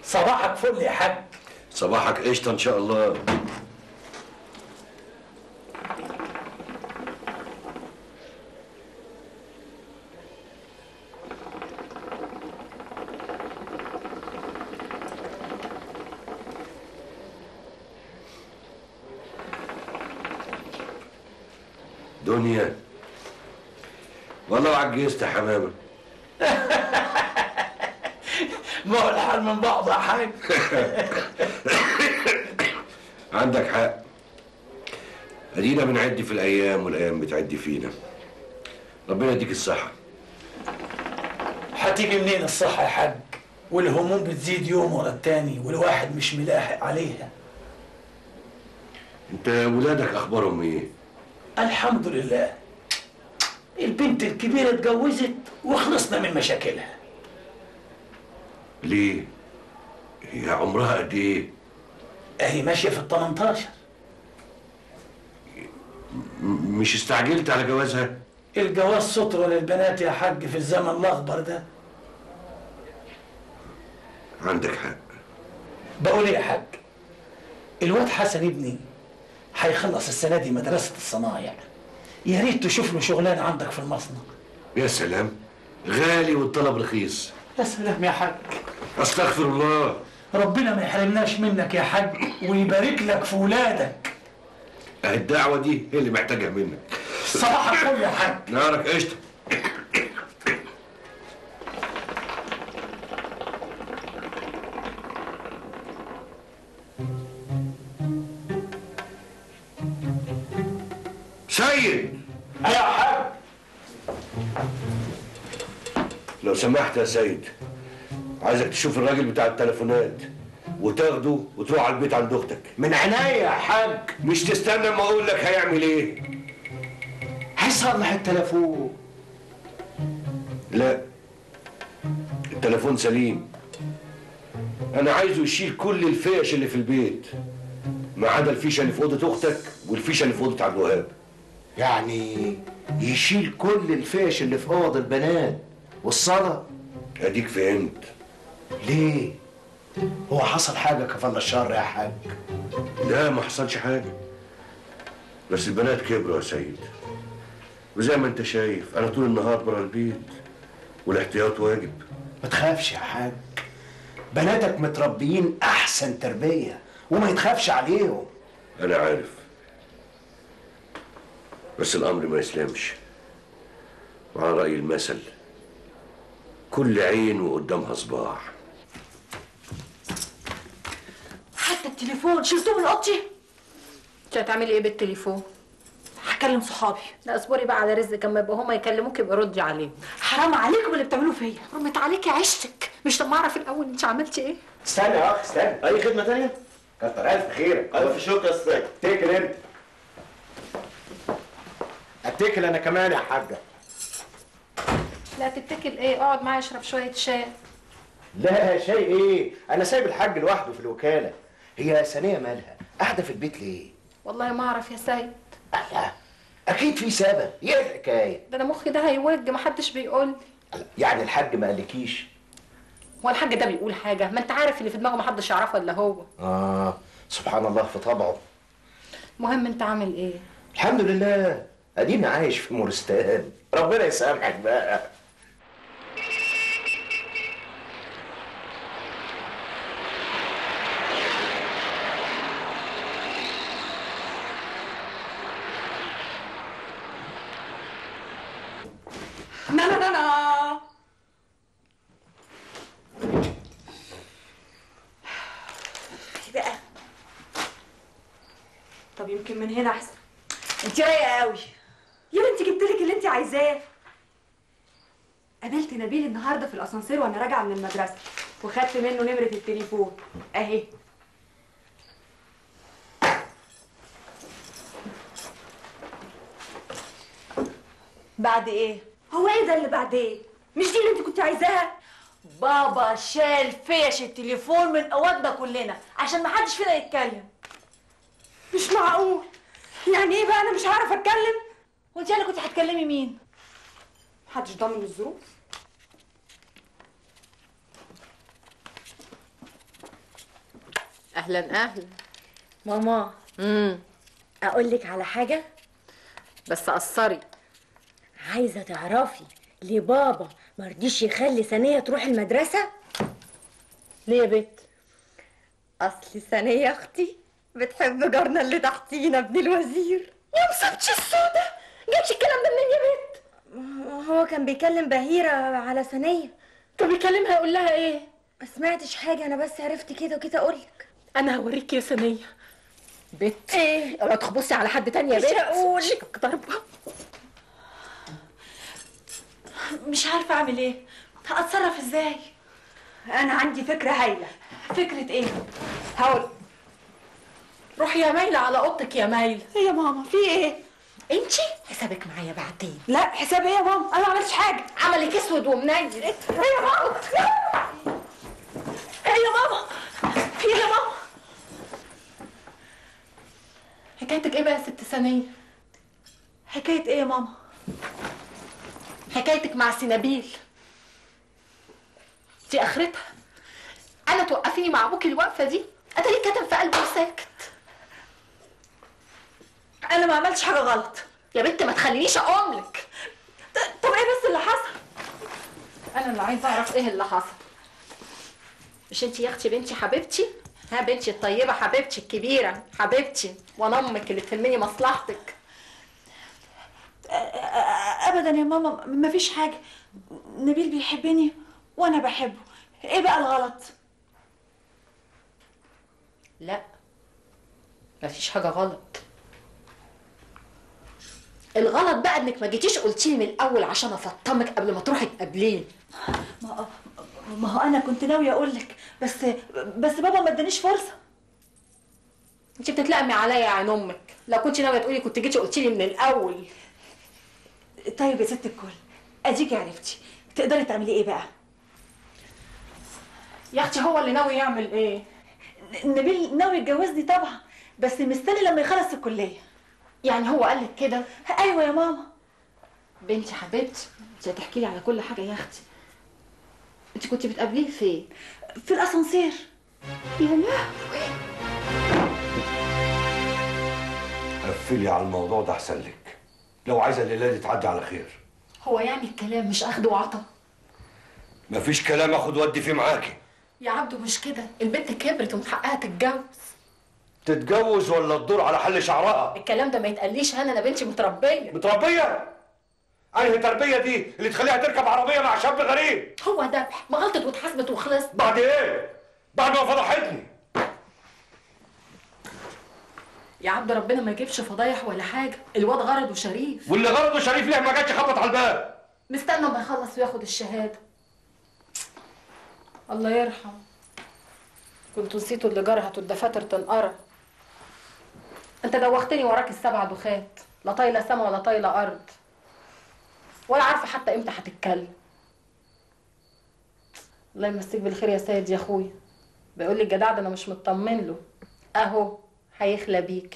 صباحك فل يا حاج صباحك قشطه ان شاء الله دنيا والله عجزت يا حمامه ما هو الحال من بعض يا حاج عندك حق ادينا بنعد في الايام والايام بتعدي فينا ربنا يديك الصحه هتيجي منين الصحة يا حاج والهموم بتزيد يوم ورا التاني والواحد مش ملاحق عليها انت ولادك اخبارهم ايه الحمد لله البنت الكبيرة اتجوزت وخلصنا من مشاكلها ليه هي عمرها قد ايه اهي ماشية في ال 18 م- مش استعجلت على جوازها الجواز سترة للبنات يا حاج في الزمن الأخضر ده عندك حق بقول ايه يا حاج الواد حسن ابني هيخلص السنة دي مدرسة الصنايع يا ريت تشوف له شغلانة عندك في المصنع يا سلام غالي والطلب رخيص يا سلام يا حاج استغفر الله ربنا ما يحرمناش منك يا حاج ويبارك لك في ولادك اهي الدعوه دي هي اللي محتاجها منك صباح الفل يا حاج نارك قشطه سيد يا حاج لو سمحت يا سيد عايزك تشوف الراجل بتاع التليفونات وتاخده وتروح على البيت عند اختك من عينيا يا حاج مش تستنى ما اقول لك هيعمل ايه هيصلح التليفون لا التليفون سليم انا عايزه يشيل كل الفيش اللي في البيت ما عدا الفيشه اللي في اوضه اختك والفيشه اللي في اوضه عبد الوهاب يعني يشيل كل الفيش اللي في اوض البنات والصدى اديك فهمت ليه هو حصل حاجه كفل الشر يا حاج لا ما حصلش حاجه بس البنات كبروا يا سيد وزي ما انت شايف انا طول النهار بره البيت والاحتياط واجب ما تخافش يا حاج بناتك متربيين احسن تربيه وما يتخافش عليهم انا عارف بس الامر ما يسلمش وعلى راي المثل كل عين وقدامها صباع حتى التليفون شلتوه من اوضتي انت هتعملي ايه بالتليفون هكلم صحابي لا اصبري بقى على رزق اما يبقى هما يكلموك يبقى ردي عليهم حرام عليكم اللي بتعملوه فيا رمت عليكي عيشتك مش لما اعرف الاول انت عملتي ايه استنى يا اخ استنى اي خدمه تانية كتر الف خيرك الف شكر يا استاذ اتكل انت اتكل انا كمان يا حاجه لا تتكل ايه اقعد معايا اشرب شويه شاي لا شيء ايه انا سايب الحاج لوحده في الوكاله هي ثانيه مالها قاعده في البيت ليه والله ما اعرف يا سيد الله اكيد في سبب ايه الحكايه ده انا مخي ده هيوج محدش بيقول لي الله، يعني الحاج ما قالكيش هو الحاج ده بيقول حاجه ما انت عارف اللي في دماغه محدش يعرفه الا هو اه سبحان الله في طبعه المهم انت عامل ايه الحمد لله ادينا عايش في مورستان ربنا يسامحك بقى نا نا نا نا إيه بقى طب يمكن من هنا احسن انت رايقه قوي يا بنتي جبت لك اللي انت عايزاه قابلت نبيل النهارده في الاسانسير وانا راجعه من المدرسه وخدت منه نمره التليفون اهي بعد ايه هو ايه ده اللي بعد ايه مش دي اللي انت كنت عايزاها بابا شال فيش التليفون من اوضنا كلنا عشان ما حدش فينا يتكلم مش معقول يعني ايه بقى انا مش هعرف اتكلم وانت اللي كنت هتكلمي مين محدش ضامن الظروف اهلا اهلا ماما امم اقول لك على حاجه بس قصري عايزه تعرفي ليه بابا مرضيش يخلي ثانيه تروح المدرسه ليه يا بت اصل ثانيه اختي بتحب جارنا اللي تحتينا ابن الوزير يا مصيبتي السودا جابش الكلام ده منين يا بنت هو كان بيكلم بهيره على ثانيه طب يكلمها يقول لها ايه ما سمعتش حاجه انا بس عرفت كده وكده اقولك انا هوريك يا سنيه بت ايه اوعي تخبصي على حد تاني يا مش بت هقول. شيك ضربه مش عارفه اعمل ايه هتصرف ازاي انا عندي فكره هايله فكره ايه هقول روحي يا مايلة على اوضتك يا مايلة ايه يا ماما في ايه انتي حسابك معايا بعدين لا حساب ايه يا ماما انا ما عملتش حاجه عملك اسود ومنيل ايه يا ماما ايه يا ماما في ايه يا ماما حكايتك ايه بقى يا ست ثانية حكايه ايه يا ماما حكايتك مع سنابيل دي اخرتها انا توقفيني مع ابوكي الوقفه دي اتاري كتم في قلبه وساكت انا ما عملتش حاجه غلط يا بنت ما تخلينيش اقوم لك ط- طب ايه بس اللي حصل انا اللي عايزه اعرف ايه اللي حصل مش انتي يا اختي بنتي حبيبتي ها بنتي الطيبه حبيبتي الكبيره حبيبتي وانا امك اللي تهمني مصلحتك أ- ابدا يا ماما ما فيش حاجه نبيل بيحبني وانا بحبه ايه بقى الغلط لا مفيش حاجه غلط الغلط بقى انك ما جيتيش قلتيلي من الاول عشان افطمك قبل ما تروحي تقابليني ما ما هو انا كنت ناويه اقول لك بس بس بابا ما ادانيش فرصه انت بتتلقمي عليا يا عين امك لو كنت ناويه تقولي كنت جيتي قلتيلي من الاول طيب يا ست الكل اديكي عرفتي تقدري تعملي ايه بقى يا اختي هو اللي ناوي يعمل ايه نبيل ناوي يتجوزني طبعا بس مستني لما يخلص الكليه يعني هو قال لك كده ايوه يا ماما بنتي حبيبتي انت هتحكي لي على كل حاجه يا اختي انت كنت بتقابليه فين في الاسانسير يا لهوي قفلي على الموضوع ده احسن لك لو عايزه الليله دي تعدي على خير هو يعني الكلام مش اخد وعطا مفيش كلام اخد ودي فيه معاكي يا عبدو مش كده البنت كبرت ومن حقها تتجوز تتجوز ولا تدور على حل شعرها الكلام ده ما يتقاليش انا انا بنتي متربيه متربيه انهي تربيه دي اللي تخليها تركب عربيه مع شاب غريب هو ذبح ما غلطت واتحاسبت وخلصت بعد ايه بعد ما فضحتني يا عبد ربنا ما يجيبش فضايح ولا حاجه الواد غرضه شريف واللي غرضه شريف ليه ما جاتش خبط على الباب مستنى ما يخلص وياخد الشهاده الله يرحم كنتوا نسيتوا اللي جرى هاتوا الدفاتر تنقرا انت دوختني وراك السبع دخات لا طايله سما ولا طايله ارض ولا عارفه حتى امتى هتتكلم الله يمسيك بالخير يا سيد يا اخويا بيقول لي الجدع ده انا مش مطمن له اهو هيخلى بيكي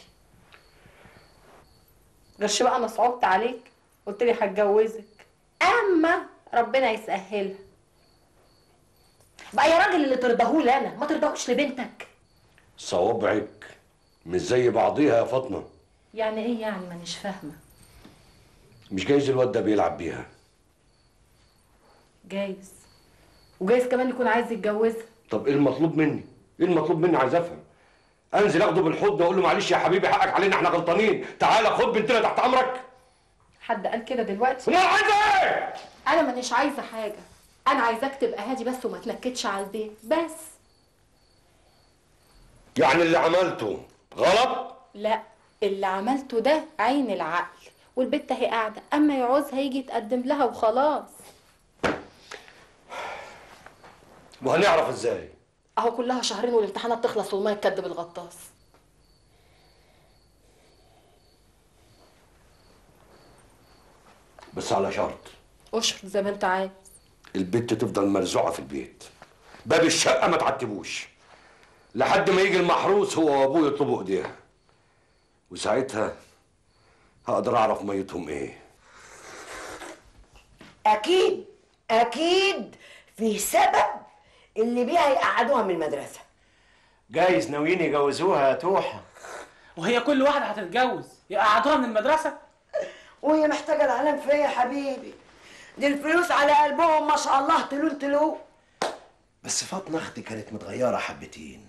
غيرش بقى انا صعبت عليك قلت لي هتجوزك اما ربنا يسهلها بقى يا راجل اللي ترضاهولي انا ما ترضاهوش لبنتك صوابعك مش زي بعضيها يا فاطمه يعني ايه يعني مانيش فاهمه مش جايز الواد ده بيلعب بيها جايز وجايز كمان يكون عايز يتجوزها طب ايه المطلوب مني ايه المطلوب مني عايز افهم انزل اخده بالحضن واقول له معلش يا حبيبي حقك علينا احنا غلطانين تعالى خد بنتنا تحت امرك حد قال كده دلوقتي امال عايزه ايه انا مانيش عايزه حاجه انا عايزاك تبقى هادي بس وما تنكدش على البيت بس يعني اللي عملته غلط لا اللي عملته ده عين العقل والبت اهي قاعده اما يعوزها يجي يتقدم لها وخلاص وهنعرف ازاي اهو كلها شهرين والامتحانات تخلص والميه تكدب الغطاس بس على شرط اشرط زي ما انت عايز البت تفضل مرزوعه في البيت باب الشقه ما تعتبوش لحد ما يجي المحروس هو وابوه يطلبوا ايديها وساعتها هقدر اعرف ميتهم ايه اكيد اكيد في سبب اللي بيها يقعدوها من المدرسه جايز ناويين يجوزوها يا توحة وهي كل واحده هتتجوز يقعدوها من المدرسه وهي محتاجة العلام فيا يا حبيبي دي الفلوس على قلبهم ما شاء الله تلون تلو بس فاطمة اختي كانت متغيرة حبتين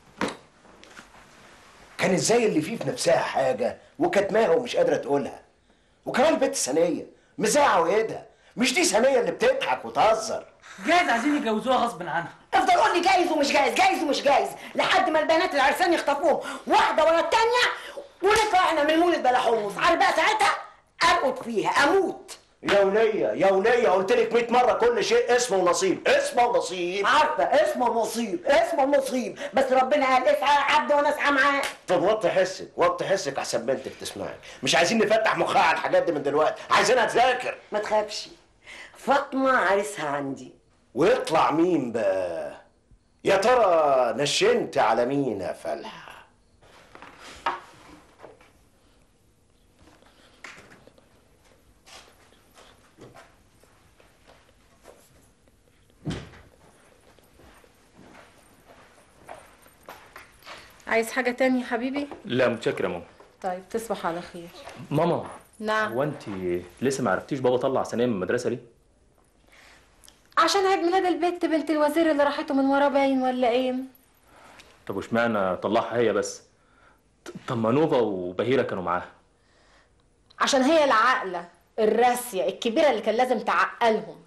كانت زي اللي فيه في نفسها حاجة وكتماها ومش قادرة تقولها وكمان البنت ثانية مزاعة وايدها مش دي ثانية اللي بتضحك وتهزر جايز عايزين يجوزوها غصب عنها افضل قول لي جايز ومش جايز جايز ومش جايز لحد ما البنات العرسان يخطفوهم واحدة ورا التانية ونطلع احنا من مولد بلاحوص عارف بقى ساعتها ارقد فيها اموت يا ولية يا ولية قلت لك 100 مرة كل شيء اسمه ونصيب اسمه ونصيب عارفة اسمه نصيب اسمه نصيب بس ربنا قال اسعى يا عبد وانا اسعى معاه طب وطي حسك وطي حسك احسن بنتك تسمعك مش عايزين نفتح مخها على الحاجات دي من دلوقتي عايزينها تذاكر ما تخافش فاطمة عريسها عندي ويطلع مين بقى يا ترى نشنت على مين يا فلحة عايز حاجة تانية يا حبيبي؟ لا متشكر يا ماما طيب تصبح على خير ماما نعم هو انت لسه ما عرفتيش بابا طلع ثانيه من المدرسه ليه عشان عيد ميلاد البت بنت الوزير اللي راحته من ورا باين ولا ايه؟ طب واشمعنى طلعها هي بس ط- طب ما نوفا وبهيره كانوا معاها عشان هي العاقلة الراسية الكبيرة اللي كان لازم تعقلهم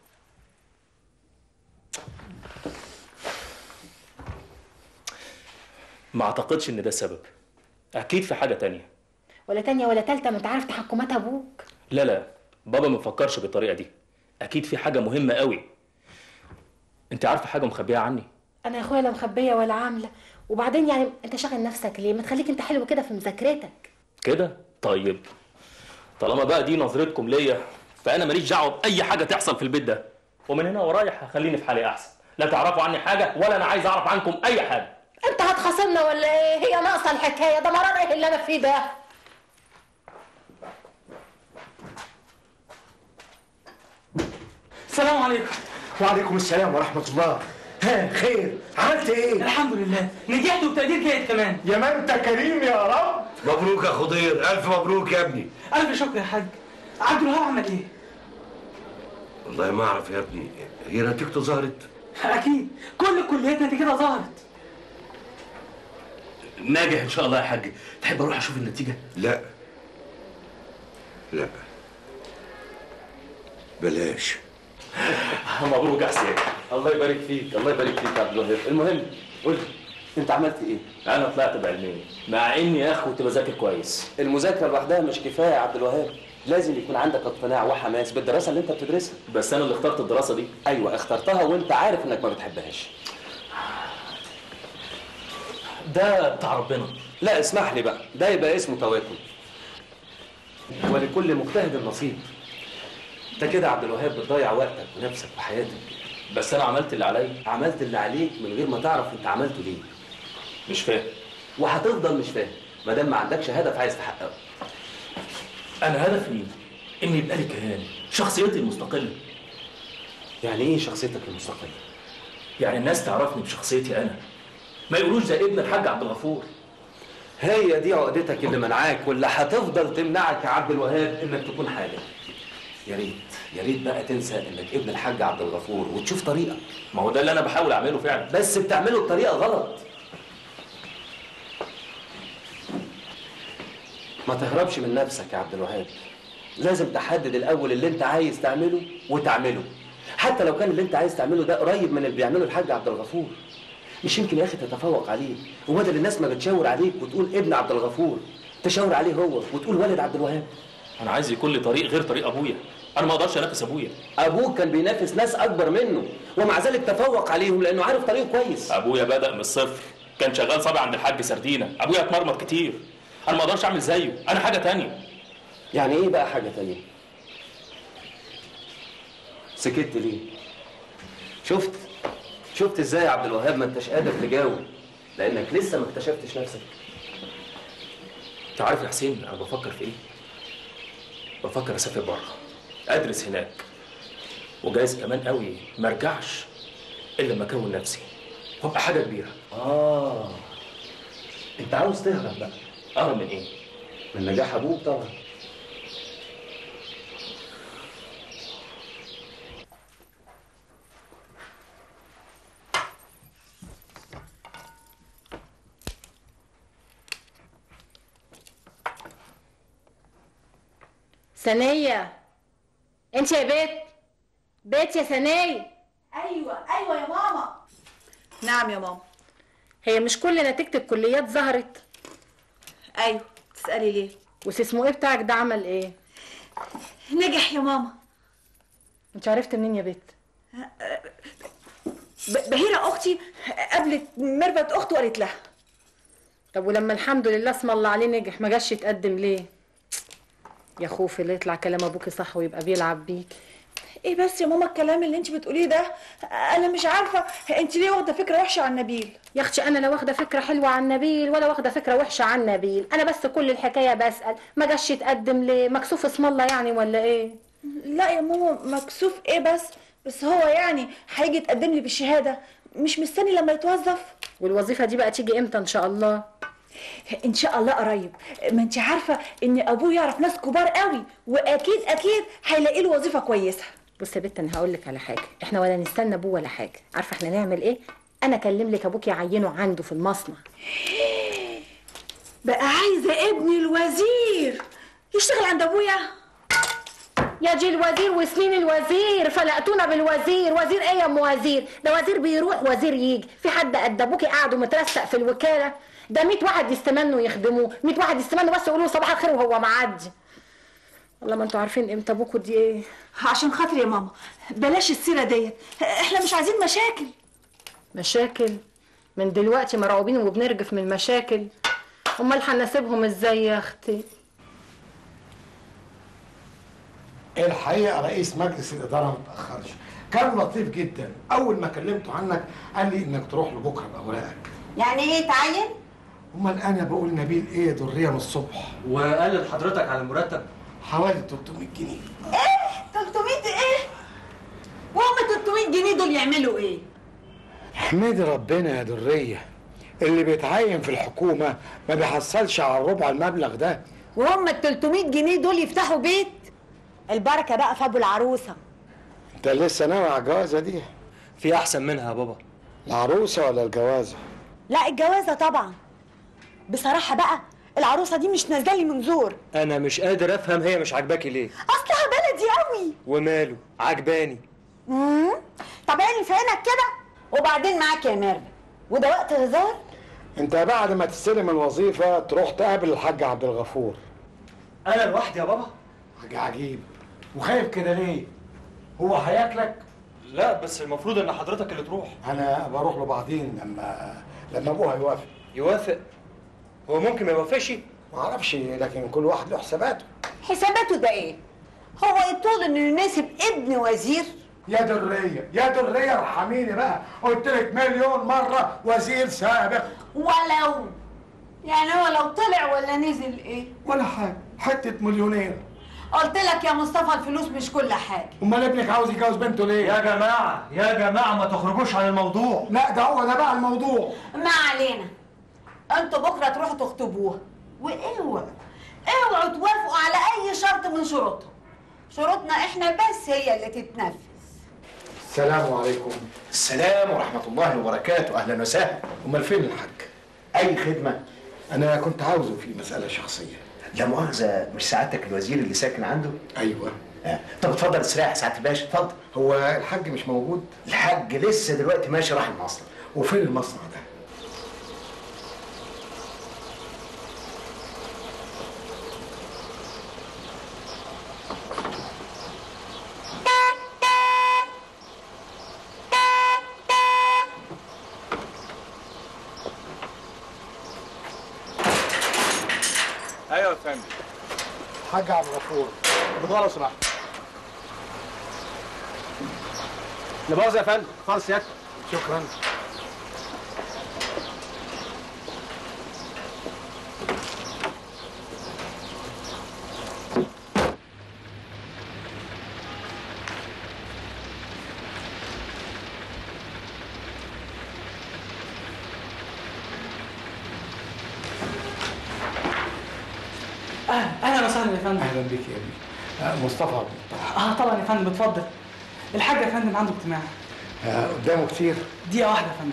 ما اعتقدش ان ده السبب اكيد في حاجه تانية ولا تانية ولا تالتة ما انت عارف تحكمات ابوك لا لا بابا ما فكرش بالطريقه دي اكيد في حاجه مهمه قوي انت عارفه حاجه مخبيها عني انا يا اخويا لا مخبية ولا عاملة وبعدين يعني انت شاغل نفسك ليه؟ ما تخليك انت حلو كده في مذاكرتك كده طيب طالما بقى دي نظرتكم ليا فانا ماليش دعوه باي حاجه تحصل في البيت ده ومن هنا ورايح هخليني في حالي احسن لا تعرفوا عني حاجه ولا انا عايز اعرف عنكم اي حاجه انت هتخاصمنا ولا ايه؟ هي ناقصة الحكاية ده مرار ايه اللي انا فيه ده؟ السلام عليكم وعليكم السلام ورحمة الله ها خير عملت ايه الحمد لله نجحت وبتقدير جيد كمان يا ما انت كريم يا رب مبروك يا خضير الف مبروك يا ابني الف شكر يا حاج عبد الوهاب عمل ايه والله ما اعرف يا ابني هي نتيجته ظهرت اكيد كل كليتنا دي كده ظهرت ناجح ان شاء الله يا حاج تحب اروح اشوف النتيجه لا لا بلاش مبروك يا حسين الله يبارك فيك الله يبارك فيك يا عبد الوهاب المهم قول لي انت عملت ايه انا طلعت بعلمين مع اني يا اخ كنت بذاكر كويس المذاكره لوحدها مش كفايه يا عبد الوهاب لازم يكون عندك اقتناع وحماس بالدراسه اللي انت بتدرسها بس انا اللي اخترت الدراسه دي ايوه اخترتها وانت عارف انك ما بتحبهاش ده بتاع ربنا لا اسمح لي بقى ده يبقى اسمه تواكل ولكل مجتهد نصيب انت كده يا عبد الوهاب بتضيع وقتك ونفسك وحياتك بس انا عملت اللي عليا عملت اللي عليك من غير ما تعرف انت عملته ليه مش فاهم وهتفضل مش فاهم ما دام ما عندكش هدف عايز تحققه انا هدفي ان يبقى لي كيان شخصيتي المستقله يعني ايه شخصيتك المستقله يعني الناس تعرفني بشخصيتي انا ما يقولوش ده ابن الحاج عبد الغفور هي دي عقدتك اللي منعاك واللي هتفضل تمنعك يا عبد الوهاب انك تكون حاجه يا ريت يا ريت بقى تنسى انك ابن الحاج عبد الغفور وتشوف طريقك ما هو ده اللي انا بحاول اعمله فعلا بس بتعمله بطريقه غلط ما تهربش من نفسك يا عبد الوهاب لازم تحدد الاول اللي انت عايز تعمله وتعمله حتى لو كان اللي انت عايز تعمله ده قريب من اللي بيعمله الحاج عبد الغفور مش يمكن يا اخي تتفوق عليه وبدل الناس ما بتشاور عليك وتقول ابن عبد الغفور تشاور عليه هو وتقول والد عبد الوهاب انا عايز يكون لي طريق غير طريق ابويا انا ما اقدرش انافس ابويا ابوك كان بينافس ناس اكبر منه ومع ذلك تفوق عليهم لانه عارف طريقه كويس ابويا بدا من الصفر كان شغال صبي عند الحاج سردينه ابويا اتمرمط كتير انا ما اقدرش اعمل زيه انا حاجه تانية يعني ايه بقى حاجه تانية سكت ليه شفت شفت ازاي يا عبد الوهاب ما انتش قادر تجاوب لانك لسه ما اكتشفتش نفسك انت عارف يا حسين انا بفكر في ايه بفكر اسافر بره ادرس هناك وجايز كمان قوي ما ارجعش الا لما اكون نفسي وابقى حاجه كبيره اه انت عاوز تهرب بقى اهرب من ايه؟ من نجاح ابوك طبعا ثانية انت يا بيت بيت يا ثانية ايوه ايوه يا ماما نعم يا ماما هي مش كل نتيجة الكليات ظهرت ايوه تسالي ليه وس اسمه ايه بتاعك ده عمل ايه نجح يا ماما انت عرفت منين يا بيت ب- بهيرة اختي قابلت ميرفت اخته وقالت لها طب ولما الحمد لله اسم الله عليه نجح ما جاش يتقدم ليه يا خوفي اللي يطلع كلام ابوكي صح ويبقى بيلعب بيك ايه بس يا ماما الكلام اللي انت بتقوليه ده انا مش عارفه انت ليه واخده فكره وحشه عن نبيل يا اختي انا لا واخده فكره حلوه عن نبيل ولا واخده فكره وحشه عن نبيل انا بس كل الحكايه بسال ما جاش يتقدم ليه مكسوف اسم الله يعني ولا ايه لا يا ماما مكسوف ايه بس بس هو يعني هيجي يتقدم لي بالشهاده مش مستني لما يتوظف والوظيفه دي بقى تيجي امتى ان شاء الله ان شاء الله قريب ما انت عارفه ان ابوه يعرف ناس كبار قوي واكيد اكيد هيلاقي له وظيفه كويسه بص يا بت انا هقول لك على حاجه احنا ولا نستنى ابوه ولا حاجه عارفه احنا نعمل ايه انا اكلم لك ابوك يعينه عنده في المصنع بقى عايزه ابن الوزير يشتغل عند ابويا يا جي الوزير وسنين الوزير فلقتونا بالوزير وزير ايه يا ام وزير ده وزير بيروح وزير يجي في حد قد ابوكي قاعد ومترسق في الوكاله ده 100 واحد يستمنوا يخدموه 100 واحد يستمنوا بس يقولوا له صباح الخير وهو معدي والله ما انتوا عارفين امتى ابوكوا دي ايه عشان خاطر يا ماما بلاش السيره ديت احنا مش عايزين مشاكل مشاكل من دلوقتي مرعوبين وبنرجف من المشاكل امال هنسيبهم ازاي يا اختي الحقيقه رئيس مجلس الاداره ما تاخرش كان لطيف جدا اول ما كلمته عنك قال لي انك تروح له بكره باوراقك يعني ايه تعين؟ امال انا بقول نبيل ايه دريه من الصبح وقال لحضرتك على المرتب حوالي 300 جنيه ايه 300 ايه وهم 300 جنيه دول يعملوا ايه احمدي ربنا يا دريه اللي بيتعين في الحكومه ما بيحصلش على ربع المبلغ ده وهم ال 300 جنيه دول يفتحوا بيت البركه بقى في ابو العروسه انت لسه ناوي على الجوازه دي في احسن منها يا بابا العروسه ولا الجوازه لا الجوازه طبعا بصراحه بقى العروسه دي مش نازله لي من زور انا مش قادر افهم هي مش عاجباكي ليه اصلها بلدي قوي وماله عجباني امم طب عيني في عينك كده وبعدين معاك يا ميرفت وده وقت هزار انت بعد ما تستلم الوظيفه تروح تقابل الحاج عبد الغفور انا لوحدي يا بابا حاجه عجيب وخايف كده ليه هو هياكلك لا بس المفروض ان حضرتك اللي تروح انا بروح له بعدين لما لما ابوها يوافق يوافق هو ممكن ما يوافقش ما اعرفش لكن كل واحد له حساباته حساباته ده ايه هو يطول انه يناسب ابن وزير يا دريه يا دريه ارحميني بقى قلت لك مليون مره وزير سابق ولو يعني هو لو طلع ولا نزل ايه ولا حاجه حته مليونير قلت لك يا مصطفى الفلوس مش كل حاجه امال ابنك عاوز يتجوز بنته ليه يا جماعه يا جماعه ما تخرجوش عن الموضوع لا ده هو ده بقى الموضوع ما علينا انتوا بكره تروحوا تخطبوها واوعوا اوعوا توافقوا على اي شرط من شروطهم شروطنا احنا بس هي اللي تتنفذ السلام عليكم السلام ورحمة الله وبركاته أهلا وسهلا امال فين الحاج أي خدمة انا كنت عاوزه في مساله شخصيه لا مؤاخذة مش سعادتك الوزير اللي ساكن عنده ايوه آه. طب اتفضل استريح يا سعادة الباشا اتفضل هو الحاج مش موجود الحاج لسه دلوقتي ماشي راح المصنع وفين المصنع ده ايوه يا فندم حاج عبد الغفور بضاعة لو سمحت نبوظ يا فندم خالص سيادتك شكرا اهلا يا فندم اهلا بيك يا ابني آه، مصطفى عبد الطاهر. اه طبعا يا فندم اتفضل الحاج يا فندم عنده اجتماع آه، قدامه كتير دقيقه واحده يا فندم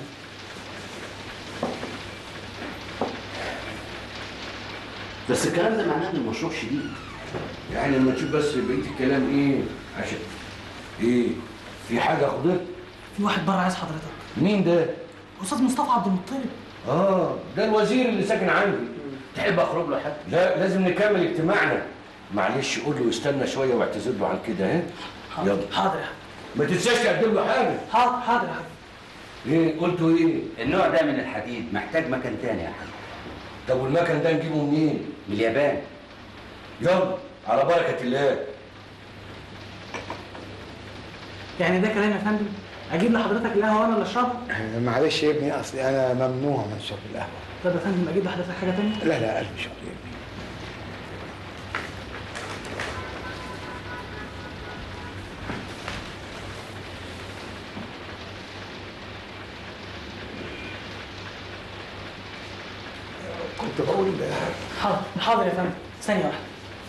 بس الكلام ده معناه ان المشروع شديد يعني لما نشوف بس بقيه الكلام ايه عشان ايه في حاجه خضرت في واحد بره عايز حضرتك مين ده استاذ مصطفى عبد المطلب اه ده الوزير اللي ساكن عندي تحب اخرج له حاجه لا لازم نكمل اجتماعنا معلش قول له يستنى شويه واعتذر له عن كده ها يلا حاضر يا حاج ما تنساش تقدم له حاجه حاضر حاضر يا حاج ايه قلتوا ايه النوع ده من الحديد محتاج مكان تاني يا حاج طب والمكن ده نجيبه منين من اليابان يلا على بركه الله يعني ده كلام يا فندم اجيب لحضرتك القهوه وانا اللي اشربها آه، معلش يا ابني اصلي انا ممنوع من شرب القهوه طب يا فندم اجيب لحضرتك حاجه تانية لا لا الف شكر يا ابني كنت بقول آه، حاضر حاضر يا فندم ثانيه واحده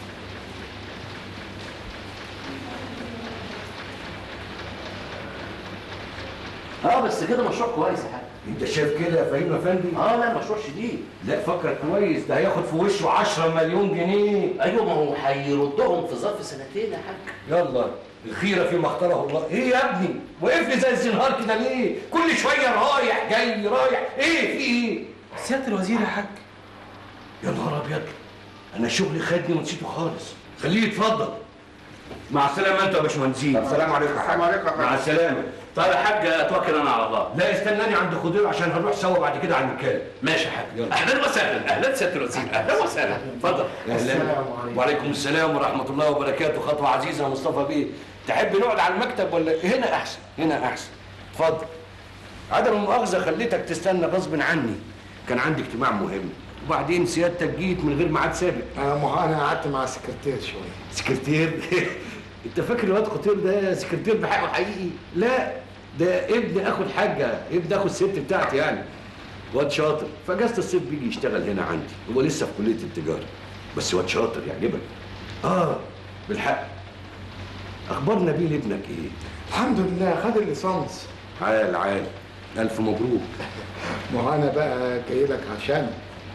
اه بس كده مشروع كويس يا حاج انت شايف كده يا فهيم افندي اه لا مشروع شديد لا فكر كويس ده هياخد في وشه 10 مليون جنيه ايوه ما هو هيردهم في ظرف سنتين يا حاج يلا الخيره فيما اختاره الله ايه يا ابني وقف لي زي الزنهار كده ليه كل شويه رايح جاي رايح ايه في ايه سياده الوزير يا حاج يا نهار ابيض انا شغلي خدني ونسيته خالص خليه يتفضل مع السلامه انتوا يا باشمهندسين السلام عليكم السلام عليكم مع السلامه طيب يا حاج اتوكل انا على الله لا استناني عند خضير عشان هنروح سوا بعد كده على المكان ماشي يا حاج يلا. اهلا وسهلا اهلا سياده الوزير اهلا وسهلا اتفضل اهلا وعليكم السلام ورحمه الله وبركاته خطوه عزيزه يا مصطفى بيه تحب نقعد على المكتب ولا هنا احسن هنا احسن اتفضل عدم المؤاخذه خليتك تستنى غصب عني كان عندي اجتماع مهم وبعدين سيادتك جيت من غير ميعاد سابق آه، ما هو انا قعدت مع السكرتير شويه سكرتير انت فاكر الواد خطير ده سكرتير بحقه حقيقي لا ده ابن اخو الحاجه ابن اخو الست بتاعتي يعني واد شاطر فاجازه الصيف بيجي يشتغل هنا عندي هو لسه في كليه التجاره بس واد شاطر يعجبك اه بالحق اخبار نبيل ابنك ايه الحمد لله خد الليسانس عال عال الف مبروك ما هو انا بقى جاي لك عشان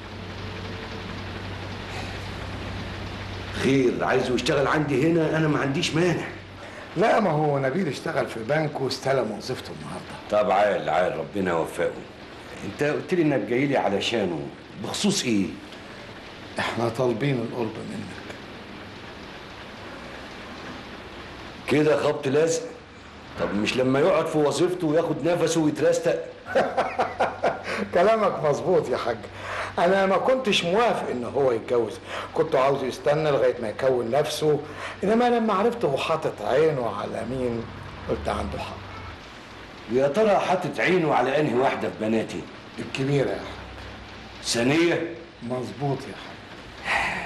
خير عايزه يشتغل عندي هنا انا ما عنديش مانع لا ما هو نبيل اشتغل في بنك واستلم وظيفته النهارده طب عال عال ربنا يوفقه انت قلت لي انك جاي لي علشانه بخصوص ايه احنا طالبين القرب منك كده خبط لازق طب مش لما يقعد في وظيفته وياخد نفسه ويترستق كلامك مظبوط يا حاج انا ما كنتش موافق ان هو يتجوز كنت عاوزه يستنى لغايه ما يكون نفسه انما لما عرفت هو حاطط عينه على مين قلت عنده حق يا ترى حاطط عينه على انهي واحده في بناتي الكبيره يا حاج ثانيه مظبوط يا حاج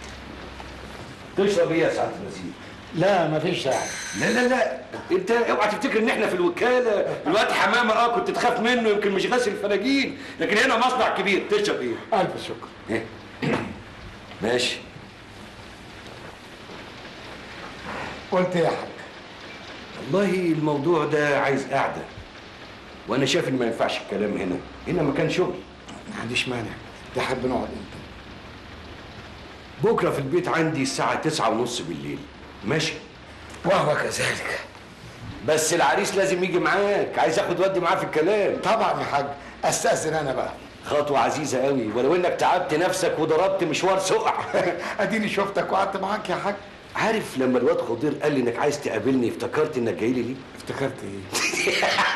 تشرب ايه يا سعاده الوزير لا مفيش داعي لا لا لا انت اوعى تفتكر ان احنا في الوكاله الواد حمامه اه كنت تخاف منه يمكن مش غاسل الفناجين لكن هنا مصنع كبير تشرب ايه الف شكر إيه؟ ماشي قلت يا حاج والله الموضوع ده عايز قعده وانا شايف ان ما ينفعش الكلام هنا هنا مكان شغل ما عنديش مانع تحب نقعد امتى بكره في البيت عندي الساعه تسعة ونص بالليل ماشي وهو كذلك بس العريس لازم يجي معاك عايز اخد ودي معاه في الكلام طبعا يا حاج استاذن انا بقى خطوه عزيزه قوي ولو انك تعبت نفسك وضربت مشوار سقع اديني شفتك وقعدت معاك يا حاج عارف لما الواد خضير قال لي انك عايز تقابلني افتكرت انك جاي لي ليه افتكرت ايه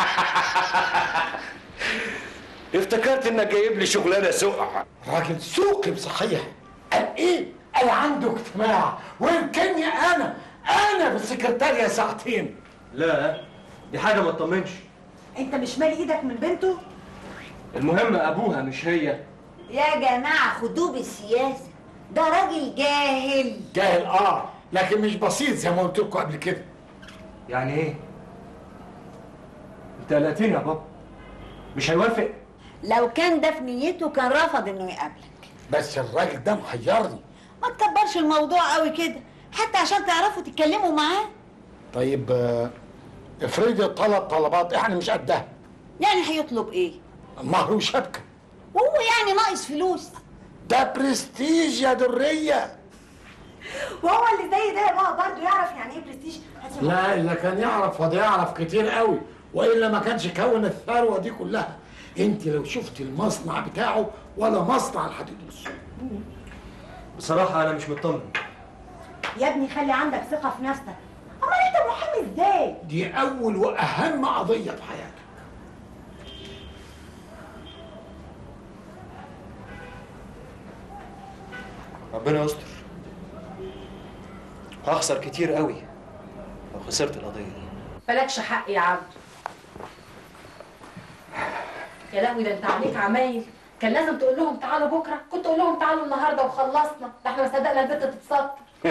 افتكرت انك جايب لي شغلانه سقع راجل سوقي بصحيح قال ايه قال عنده اجتماع ويمكنني انا انا بالسكرتارية ساعتين لا دي حاجه ما تطمنش انت مش مالي ايدك من بنته المهم ابوها مش هي يا جماعة خدوه بالسياسة ده راجل جاهل جاهل اه لكن مش بسيط زي ما قلت لكم قبل كده يعني ايه انت قلقتني يا بابا مش هيوافق لو كان ده في نيته كان رفض انه يقابلك بس الراجل ده محيرني ما تكبرش الموضوع قوي كده حتى عشان تعرفوا تتكلموا معاه طيب آه، افرضي طلب طلبات احنا مش قدها يعني هيطلب ايه مهر وشبكه وهو يعني ناقص فلوس ده برستيج يا دريه وهو اللي زي ده يا بابا برضه يعرف يعني ايه برستيج هاتي يا ماما. لا اللي كان يعرف فده يعرف كتير قوي والا ما كانش كون الثروه دي كلها انت لو شفت المصنع بتاعه ولا مصنع الحديد والصلب بصراحة أنا مش مطمن يا ابني خلي عندك ثقه في نفسك امال انت محامي ازاي دي اول واهم قضيه في حياتك ربنا يستر هخسر كتير قوي لو خسرت القضية دي مالكش حق يا عبد يا لهوي ده انت عليك عمايل كان لازم تقول لهم تعالوا بكره كنت تقول لهم تعالوا النهارده وخلصنا ده احنا ما صدقنا البت تتسطر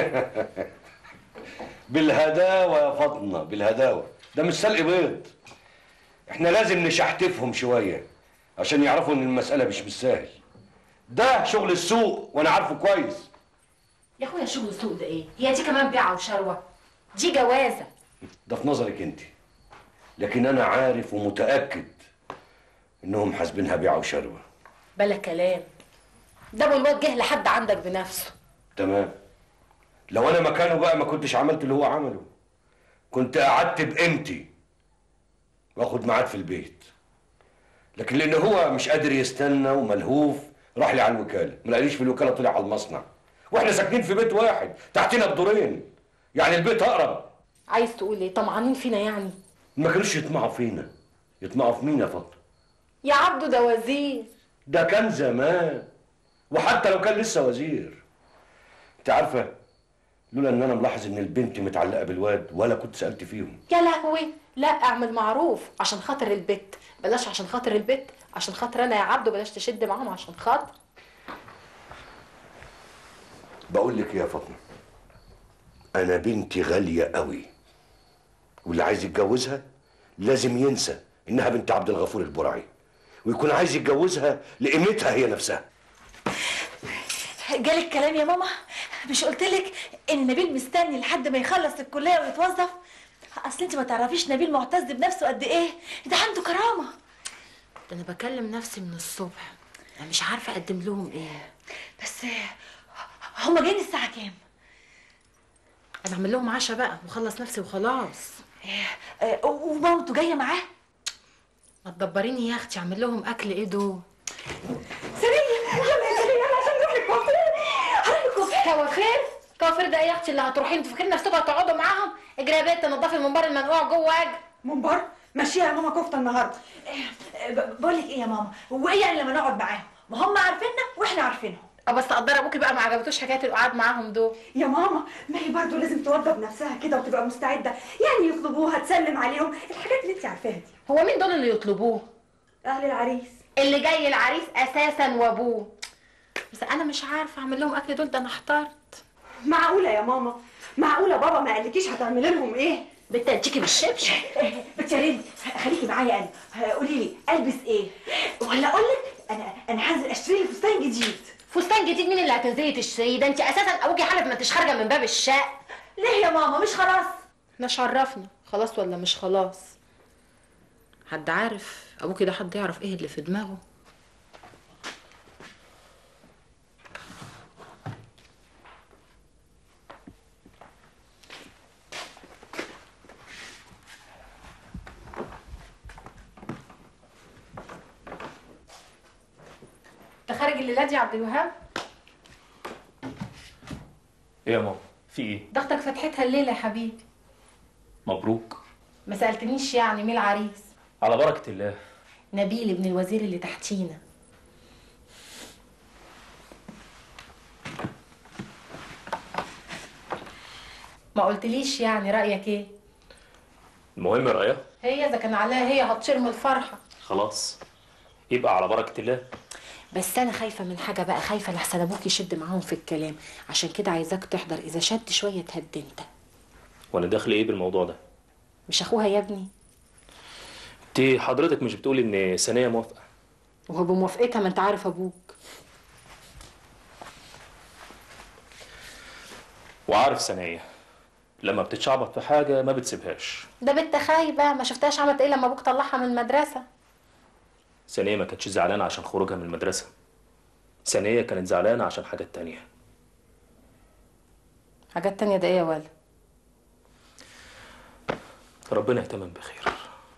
بالهداوة يا فاطمة بالهداوة ده مش سلق بيض احنا لازم نشحتفهم شوية عشان يعرفوا ان المسألة مش بالسهل ده شغل السوق وانا عارفه كويس يا اخويا شغل السوق ده ايه هي دي كمان بيعه وشروه دي جوازه ده في نظرك انت لكن انا عارف ومتأكد انهم حاسبينها بيع وشروة بلا كلام ده أبو الواد جه لحد عندك بنفسه تمام لو انا مكانه بقى ما كنتش عملت اللي هو عمله كنت قعدت بقيمتي واخد ميعاد في البيت لكن لان هو مش قادر يستنى وملهوف راح لي على الوكاله ما لقاليش في الوكاله طلع على المصنع واحنا ساكنين في بيت واحد تحتنا بدورين يعني البيت اقرب عايز تقول ايه طمعانين فينا يعني ما كانوش يطمعوا فينا يطمعوا في مين يا فاطمه يا عبده ده وزير ده كان زمان وحتى لو كان لسه وزير انت عارفه لولا ان انا ملاحظ ان البنت متعلقه بالواد ولا كنت سالت فيهم يا لهوي لا اعمل معروف عشان خاطر البت بلاش عشان خاطر البت عشان خاطر انا يا عبده بلاش تشد معاهم عشان خاطر بقول لك إيه يا فاطمه انا بنتي غاليه قوي واللي عايز يتجوزها لازم ينسى انها بنت عبد الغفور البرعي ويكون عايز يتجوزها لقيمتها هي نفسها جالك كلام يا ماما مش قلت لك ان نبيل مستني لحد ما يخلص الكليه ويتوظف اصل انت ما تعرفيش نبيل معتز بنفسه قد ايه ده عنده كرامه ده انا بكلم نفسي من الصبح انا مش عارفه اقدم لهم ايه بس هما جايين الساعه كام انا اعمل لهم عشاء بقى وخلص نفسي وخلاص آه، ومامته جايه معاه ما تدبريني يا اختي اعمل لهم اكل ايه دول سرية يلا يا سرية يلا عشان نروح للكوافير هروح للكوافير كوافير كوافير ده ايه يا اختي اللي هتروحين انتوا فاكرين نفسكم هتقعدوا معاهم اجري يا بنت نضفي المنبر المنقوع جوه اجري منبر مشيها يا ماما كفته النهارده بقول لك ايه يا ماما هو ايه يعني لما نقعد معاهم ما هم عارفيننا واحنا عارفينهم اه بس تقدر ابوكي بقى ما عجبتوش حكايه القعاد معاهم دول يا ماما ما هي برضه لازم توضب نفسها كده وتبقى مستعده يعني يطلبوها تسلم عليهم الحاجات اللي انت عارفاها دي هو مين دول اللي يطلبوه اهل العريس اللي جاي العريس اساسا وابوه بس انا مش عارفه اعمل لهم اكل دول ده انا احترت معقوله يا ماما معقوله بابا ما قالكيش هتعملي لهم ايه بنت اديكي بالشبشب بنت يا ريت خليكي معايا انا قولي لي البس ايه ولا اقول لك انا انا هنزل اشتري لي فستان جديد فستان جديد مين اللي هتنزلي تشتريه ده انت اساسا ابوكي حلف ما انتش خارجه من باب الشقه ليه يا ماما مش خلاص احنا شرفنا خلاص ولا مش خلاص حد عارف ابوكي ده حد يعرف ايه اللي في دماغه انت خارج الليله دي يا عبد الوهاب ايه يا ماما في ايه ضغطك فتحتها الليله يا حبيبي مبروك ما سالتنيش يعني مين العريس على بركه الله نبيل ابن الوزير اللي تحتينا ما قلتليش يعني رايك ايه المهم رايها هي اذا كان عليها هي هتطير من الفرحه خلاص يبقى على بركه الله بس انا خايفه من حاجه بقى خايفه لحسن ابوك يشد معاهم في الكلام عشان كده عايزاك تحضر اذا شد شويه تهد انت وانا داخل ايه بالموضوع ده مش اخوها يا ابني انت حضرتك مش بتقولي ان ثانيه موافقه وهو بموافقتها ما انت عارف ابوك وعارف ثانيه لما بتتشعبط في حاجه ما بتسيبهاش ده بنت خايبه ما شفتهاش عملت ايه لما ابوك طلعها من المدرسه ثانيه ما كانتش زعلانه عشان خروجها من المدرسه ثانيه كانت زعلانه عشان حاجات تانية حاجات تانية ده ايه يا ولا ربنا يتمم بخير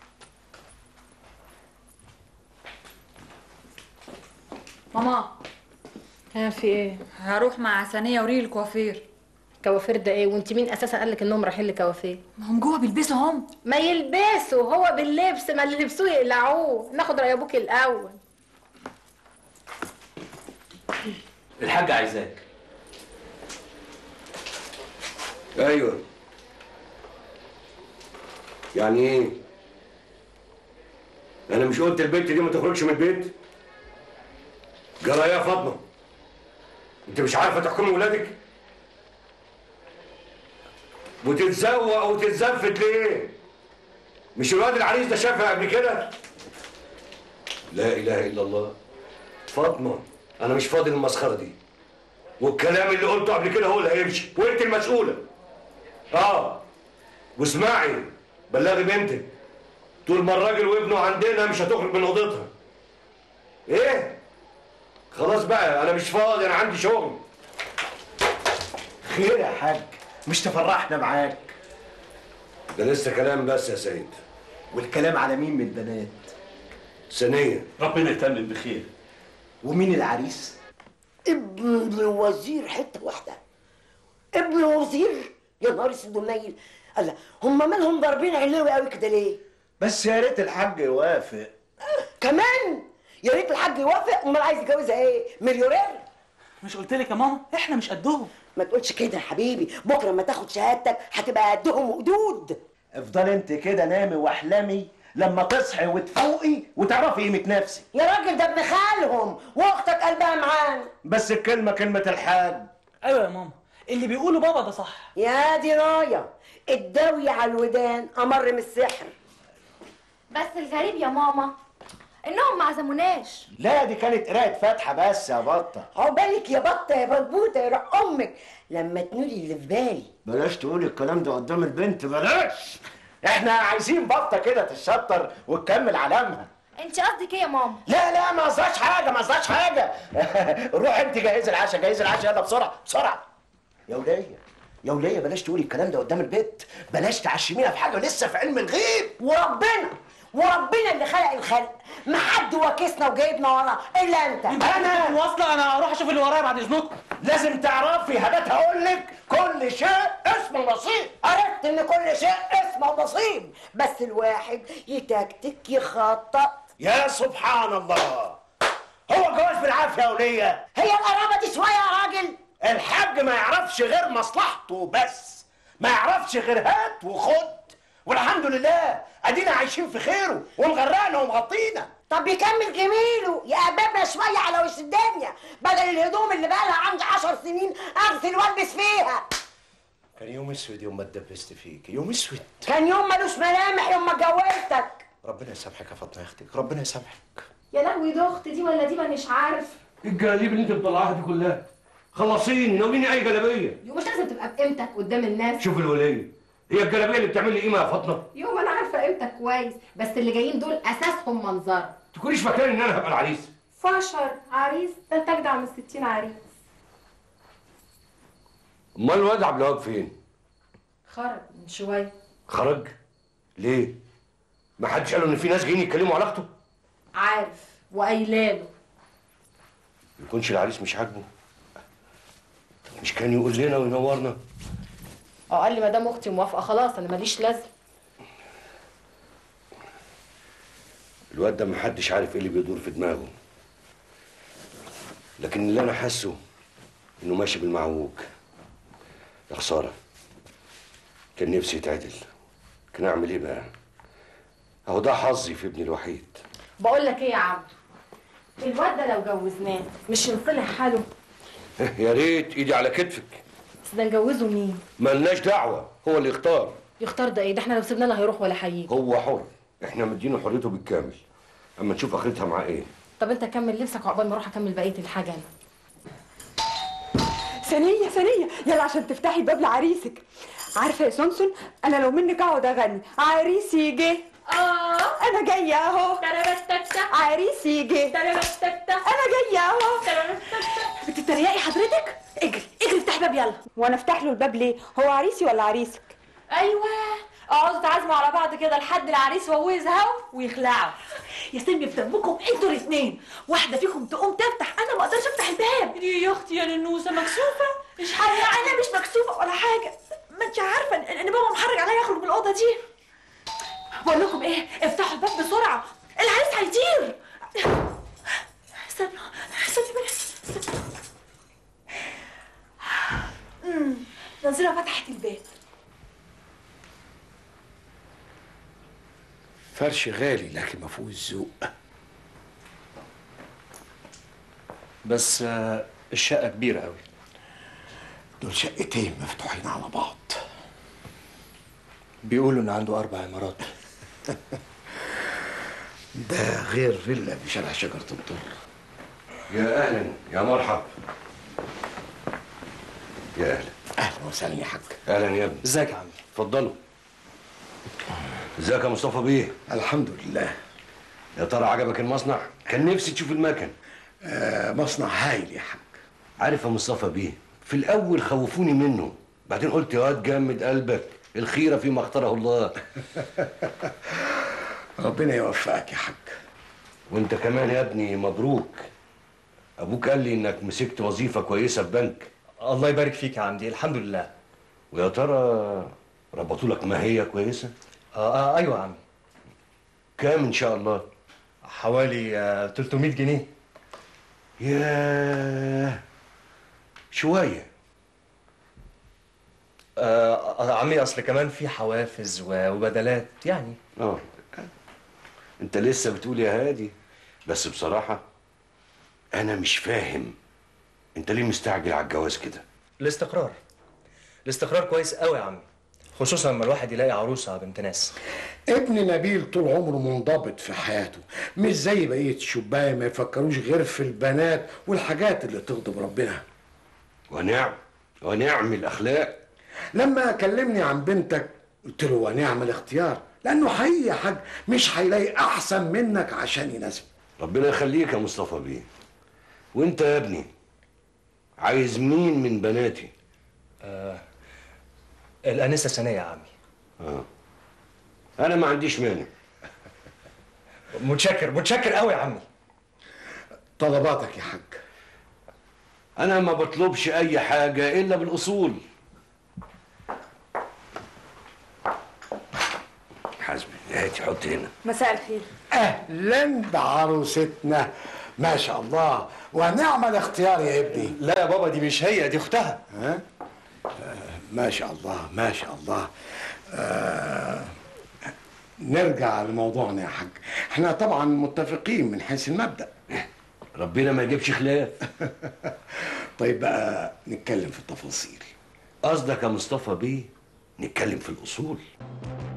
ماما ها في ايه هروح مع ثانيه وريل الكوافير كوافير ده ايه وانت مين اساسا قال لك انهم رايحين لكوافير ما هم جوه بيلبسوا هم ما يلبسوا هو باللبس ما اللي لبسوه يقلعوه ناخد راي ابوك الاول الحاجة عايزاك ايوه يعني ايه انا مش قلت البنت دي ما تخرجش من البيت جرى إيه يا فاطمه انت مش عارفه تحكمي ولادك وتتزوق وتتزفت ليه مش الواد العريس ده شافها قبل كده لا اله الا الله فاطمه انا مش فاضي للمسخره دي والكلام اللي قلته قبل كده هو اللي هيمشي وانت المسؤوله اه واسمعي بلغي بنتك طول ما الراجل وابنه عندنا مش هتخرج من اوضتها ايه خلاص بقى انا مش فاضي انا عندي شغل خير يا حاج مش تفرحنا معاك ده لسه كلام بس يا سيد والكلام على مين من البنات ثانيه ربنا يتمم بخير ومين العريس ابن الوزير حته واحده ابن الوزير يا نهار اسود ومنيل الله هم مالهم ضاربين علوي قوي كده ليه بس يا ريت الحاج يوافق كمان يا ريت الحاج يوافق امال عايز يتجوزها ايه مليونير مش قلت لك يا ماما احنا مش قدهم ما تقولش كده يا حبيبي بكره لما تاخد شهادتك هتبقى قدهم وقدود افضل انت كده نامي واحلمي لما تصحي وتفوقي وتعرفي قيمة نفسك يا راجل ده ابن خالهم واختك قلبها معانا بس الكلمة كلمة الحاج ايوه يا ماما اللي بيقوله بابا ده صح يا دي رايه الداوية على الودان امر من السحر بس الغريب يا ماما انهم ما عزموناش لا دي كانت قراية فاتحة بس يا بطة عقبالك يا بطه يا بلبوطه يا روح امك لما تنولي اللي في بالي بلاش تقولي الكلام ده قدام البنت بلاش احنا عايزين بطة كده تتشطر وتكمل علامها انت قصدك ايه يا ماما لا لا ما قصدهاش حاجة ما قصدهاش حاجة روح انت جهزي العشاء جهزي العشاء يلا بسرعة بسرعة يا ولية يا ولية بلاش تقولي الكلام ده قدام البيت بلاش تعشمينا في حاجة لسه في علم الغيب وربنا وربنا اللي خلق الخلق ما حد واكسنا وجايبنا وراه الا انت انا واصله انا هروح اشوف اللي ورايا بعد اذنكم لازم تعرفي هبات هقول لك كل شيء اسمه نصيب عرفت ان كل شيء اسمه نصيب بس الواحد يتكتك يخطط يا سبحان الله هو جواز بالعافية يا ولية هي القرابه دي شويه يا راجل الحاج ما يعرفش غير مصلحته بس ما يعرفش غير هات وخد والحمد لله ادينا عايشين في خيره ومغرقنا ومغطينا طب يكمل جميله يقببنا شويه على وش الدنيا بدل الهدوم اللي بقى لها عندي عشر سنين اغسل والبس فيها كان يوم اسود يوم ما اتدبست فيك يوم اسود كان يوم ملوش ملامح يوم ما اتجوزتك ربنا يسامحك يا فاطمه يا اختك ربنا يسامحك يا لهوي دي اختي دي ولا دي مانيش عارف ايه الجلاليب اللي انت مطلعاها دي كلها خلصيني ناوليني اي جلابيه يو مش لازم تبقى بقيمتك قدام الناس شوف الوليه هي الجلابيه اللي بتعمل لي قيمه يا فاطمه يو ما انا عارفه قيمتك كويس بس اللي جايين دول اساسهم منظر تكونيش فاكرين ان انا هبقى العريس فشر عريس ده انت اجدع من 60 عريس امال الواد عبد الوهاب فين خرج من شويه خرج ليه ما حدش قالوا ان في ناس جايين يتكلموا على اخته عارف وقايلاله يكونش العريس مش عاجبه مش كان يقول لنا وينورنا اه قال لي ما دام اختي موافقه خلاص انا ماليش لازمه الواد ده محدش عارف ايه اللي بيدور في دماغه لكن اللي انا حاسه انه ماشي بالمعوج يا خساره كان نفسي يتعدل كان اعمل ايه بقى اهو ده حظي في ابني الوحيد بقول لك ايه يا عبدو الواد ده لو جوزناه مش ينصلح حاله يا ريت ايدي على كتفك بس ده نجوزه مين ملناش دعوه هو اللي يختار يختار ده ايه ده احنا لو سيبنا له هيروح ولا هيجي هو حر احنا مدينه حريته بالكامل اما نشوف اخرتها معاه ايه طب انت كمل لبسك وعقبال ما اروح اكمل بقيه الحاجه انا ثانية ثانية يلا عشان تفتحي باب لعريسك عارفة يا سونسون أنا لو منك أقعد أغني عريسي جه اه أنا جاية أهو تربتتا عريسي جه تربتتا أنا جاية أهو تربتتا بتتريقي حضرتك؟ اجري اجري افتحي باب يلا وأنا أفتح له الباب ليه؟ هو عريسي ولا عريسك؟ ايوه اقعدوا تعازموا على بعض كده لحد العريس وهو يزهقوا ويخلعوا يا سمي في دمكم انتوا الاثنين واحده فيكم تقوم تفتح انا ما اقدرش افتح الباب يا اختي يا ننوسه مكسوفه مش حاجه انا مش مكسوفه ولا حاجه ما انت عارفه ان إن بابا محرج عليا اخرج من الاوضه دي بقول لكم ايه افتحوا الباب بسرعه العريس هيطير استنوا استنوا بس امم نظيره فتحت الباب فرش غالي لكن ما فيهوش ذوق بس آه، الشقة كبيرة قوي دول شقتين مفتوحين على بعض بيقولوا إن عنده أربع عمارات ده غير فيلا في شارع شجرة الدر يا اهلا يا مرحب يا اهلا اهلا وسهلا يا حاج اهلا يا ابني ازيك يا عمي اتفضلوا ازيك يا مصطفى بيه الحمد لله يا ترى عجبك المصنع كان نفسي تشوف المكن آه مصنع هايل يا حاج عارف يا مصطفى بيه في الاول خوفوني منه بعدين قلت يا واد جمد قلبك الخيره فيما اختاره الله ربنا يوفقك يا حاج وانت كمان يا ابني مبروك ابوك قال لي انك مسكت وظيفه كويسه في بنك الله يبارك فيك يا عمدي الحمد لله ويا ترى ربطوا لك ماهيه كويسه آه, آه أيوة يا عمي كام ان شاء الله حوالي آه 300 جنيه ياه شويه آه آه، عمي أصل كمان في حوافز و- وبدلات يعني اه انت لسه بتقول يا هادي بس بصراحه انا مش فاهم انت ليه مستعجل على الجواز كده الاستقرار الاستقرار كويس قوي يا عمي خصوصا لما الواحد يلاقي عروسة بنت ناس ابن نبيل طول عمره منضبط في حياته مش زي بقية الشبان ما يفكروش غير في البنات والحاجات اللي تغضب ربنا ونعم ونعم الاخلاق لما كلمني عن بنتك قلت له ونعم الاختيار لانه حقيقي يا حاج مش هيلاقي احسن منك عشان يناسبك ربنا يخليك يا مصطفى بيه وانت يا ابني عايز مين من بناتي آه الأنسة سنية يا عمي اه انا ما عنديش مانع متشكر متشكر قوي يا عمي طلباتك يا حاج انا ما بطلبش اي حاجه الا بالاصول حسبي هاتي حط هنا مساء الخير اهلا بعروستنا ما شاء الله ونعم الاختيار يا ابني لا يا بابا دي مش هي دي اختها ها آه ما شاء الله ما شاء الله آه نرجع لموضوعنا يا حاج احنا طبعا متفقين من حيث المبدأ ربنا ما يجيبش خلاف طيب بقى نتكلم في التفاصيل قصدك يا مصطفى بيه نتكلم في الاصول